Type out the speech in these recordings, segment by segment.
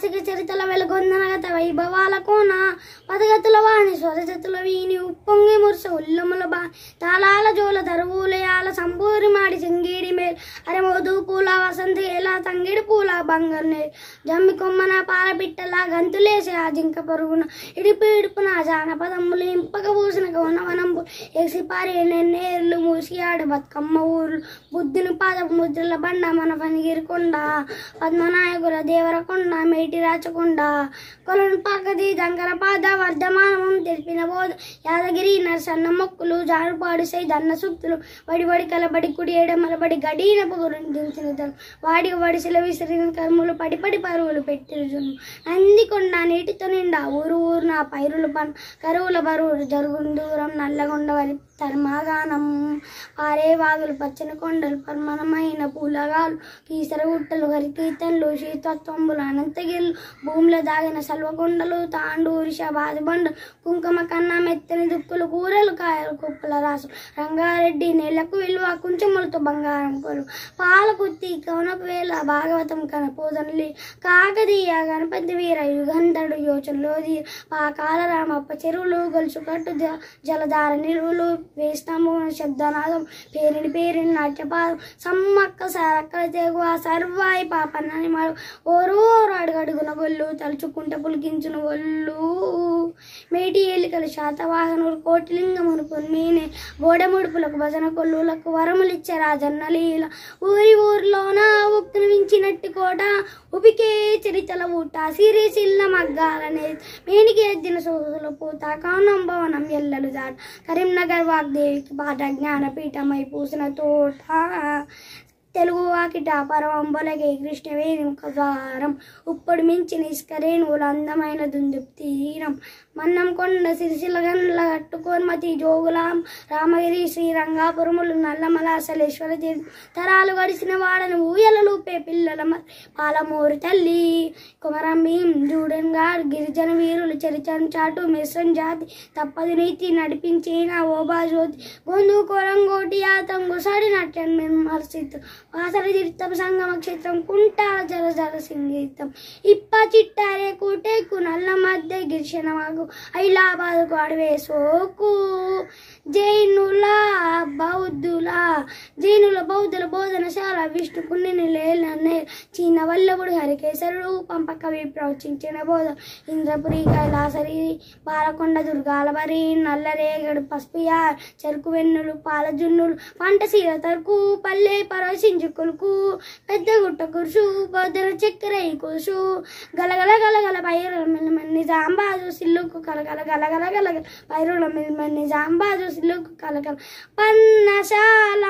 ఐతిహాసిక చరిత్రల వెలుగొందనగత వైభవాల కోన పదగతుల వాణి స్వరజతుల వీని ఉప్పొంగి మురుస ఉల్లముల బా తాళాల జోల దరువులయాల సంపూరి మాడి సింగీడి మేల్ అరెమోదు పూల వసంత ఎలా తంగిడి పూల బంగారు నే జమ్మి కొమ్మన పాల పిట్టల గంతులేసి ఆ జింక పరుగున ఇడిపు ఇడుపున జానపదమ్ములు ఇంపక పూసిన గౌనవనంబు ఎసి పారి నేర్లు మూసి ఆడు బతుకమ్మ ఊర్లు బుద్ధుని పాద ముద్రల బండ మన పనిగిరి కొండ పద్మనాయకుల దేవరకొండ మేటి రాచకొండ కొలను పాకది దంగర పాద వర్ధమానం తెలిపిన బోధ యాదగిరి నరసన్న మొక్కులు జారుపాడు సై దన్న సూక్తులు వడి వడి కలబడి కుడి ఎడమలబడి గడీన పొగురుని దించిన తను వాడి వడిసెల విసిరిన కర్ములు పడి పడి పరువులు పెట్టిరుజును నందికొండ నీటితో నిండా ఊరు ఊరున పైరులు పన్ కరువుల బరువులు జరుగును దూరం నల్లగొండ వరి తర్మాగానం పారే వాగులు పచ్చని కొండలు పర్మనమైన పూలగాలు కీసర గుట్టలు హరికీర్తనలు శీతత్వంబులు అనంతగిరులు భూమిలో దాగిన సల్వకొండలు తాండూరి బాదిబండ కుంకుమ కన్నా మెత్తని దుక్కులు కూరలు కాయలు కుప్పల రాసు రంగారెడ్డి నెలకు విలువ కుంచములతో బంగారం కొలు పాలకుత్తి కౌనకు వేల భాగవతం కన పూజనలి కాకదీయ గణపతి వీర యుగంధడు యోచనలోది పాకాల రామప్ప చెరువులు గొలుసు కట్టు జ- జలధార నిలువులు వేస్తాము శబ్దనాదం పేరిని పేరిని నాట్యపాదం సమ్మక్క సారక్కల తెగువ సర్వాయి పాపన్నని మరు ఓరు ఓరు అడుగడుగున గొల్లు తలుచుకుంటే పులికించున ఒళ్ళు మేటి ఏలికలు శాతవాహనులు కోటిలింగమును పొన్మీనే గోడముడుపులకు భజన కొల్లులకు వరములిచ్చే రాజన్న లీల ఊరి ఊర్లోన ఉక్కును మించినట్టు కోట ఉపికే చరితల ఊట సిరిసిల్ల మగ్గాలనే మేనికి ఎద్దిన సోసుల పూత కౌనం భవనం ఎల్లలు దాట కరీంనగర్ వాగ్దేవికి పాట జ్ఞానపీఠమై పూసిన తోట తెలుగు వాకిట పరవంబలగే కృష్ణవేణి ముఖద్వారం ఉప్పుడు మించి నిష్కరేణువులు అందమైన దుందుపు తీరం మన్నం కొండ సిరిసిల గండ్ల కట్టుకోన్మతి జోగులాం రామగిరి శ్రీరంగాపురములు నల్లమలాసలేశ్వర తీర్థం తరాలు గడిచిన వాడని ఊయలలూపే పిల్లల మ- పాలమూరి తల్లి కుమరంభీం జూడెన్గా గిరిజన వీరులు చరిచం చాటు మిశ్రం జాతి తప్పదు నీతి నడిపించిన ఓబా జ్యోతి గొందు కొరంగోటి యాతంగు సడి నట్యం విమర్శితు వాసర తీర్థం సంగమ క్షేత్రం కుంటాల జల జల సంగీతం ఇప్ప చిట్టారే కూటేకు నల్ల మధ్య గిరిశనవాగు ఐలాబాద్కు అడవే సోకు జైనుల బౌద్ధుల జైనుల బౌద్ధుల బోధనశాల విష్ణు పుణ్యని లేలనే చీన వల్లభుడు హరికేశరుడు పంపక ప్రవచించిన బోధ ఇంద్రపురి కైలాసరి బాలకొండ దుర్గాలబరి నల్లరేగడు పసుపుయా చెరుకు వెన్నులు పాల జున్నులు పంట సీర తరుకు పల్లె పరవశించు కొలుకు పెద్ద గుట్ట కురుసు బొద్దన చక్కెర ఈ కురుసు గలగల గలగల పైరుల మిల్మని జాంబాజు సిల్లుకు కలగల గలగల గలగల పైరుల మిల్మని జాంబాజు సిల్లుకు కలగల పన్నశాల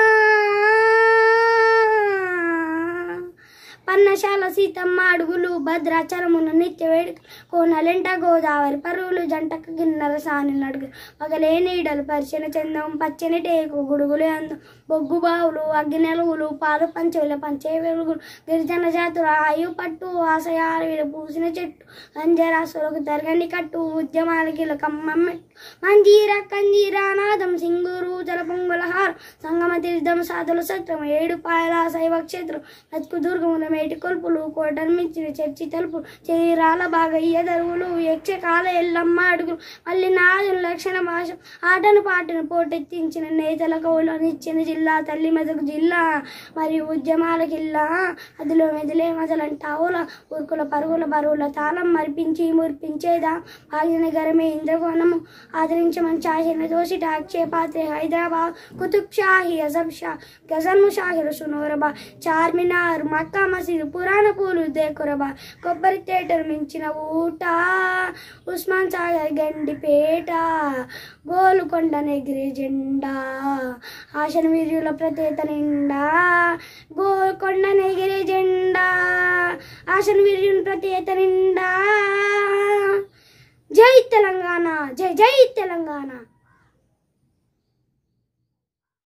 పన్నశాల సీతమ్మ అడుగులు భద్రాచలమున నిత్య వేడుక కోనలెంట గోదావరి పరువులు జంటకు గిన్నెల సాని నడుగు పగలే నీడలు పరిచిన చందం పచ్చని టేకు గుడుగులే అందం బొగ్గు బావులు అగ్గినెలుగులు పాలు పంచెల పంచే వెలుగులు గిరిజన జాతుల ఆయు పట్టు ఆశయాలు వీళ్ళు పూసిన చెట్టు గంజరాసులకు తరగని కట్టు ఉద్యమాలకి కమ్మమ్మెట్టు మంజీర కంజీర నాదం సింగూరు జల పొంగులహారం సంగమ తీర్థం సాధుల సత్రం ఏడు పాయల శైవ క్షేత్రం బతుకు దుర్గముల మేటి కొల్పులు కోటను మించిన చర్చి తలుపు శరీరాల బాగయ్య దరువులు యక్షకాల ఎల్లమ్మ అడుగులు మళ్ళీ నాదుల లక్షణ భాష ఆటను పాటను పోటెత్తించిన నేతల కవులనిచ్చిన జిల్లా తల్లి మెదకు జిల్లా మరియు ఉద్యమాల కిల్లా అదిలో మెదిలే మజలంటావుల ఉరుకుల పరుగుల బరువుల తాళం మరిపించి మురిపించేదా భాగ్యనగరమే ఇంద్రకోణము ఆదరించమని చాసిన దోషి టాక్షే పాత్రే హైదరాబాద్ కుతుబ్ షాహి అజబ్ షా గజన్ ముషాహిరు సునోరబా చార్మినార్ మక్కా మసీదు పురాణ పూలు దేకురబా కొబ్బరి థియేటర్ మించిన ఊట ఉస్మాన్ సాగర్ గండిపేట గోలుకొండ నెగిరి జెండా ఆశన వీర్యుల ప్రతేత నిండా గోల్కొండ నెగిరి జెండా ఆశన వీర్యుల ప్రతేత నిండా జై తెలంగాణ జై జై తెలంగాణ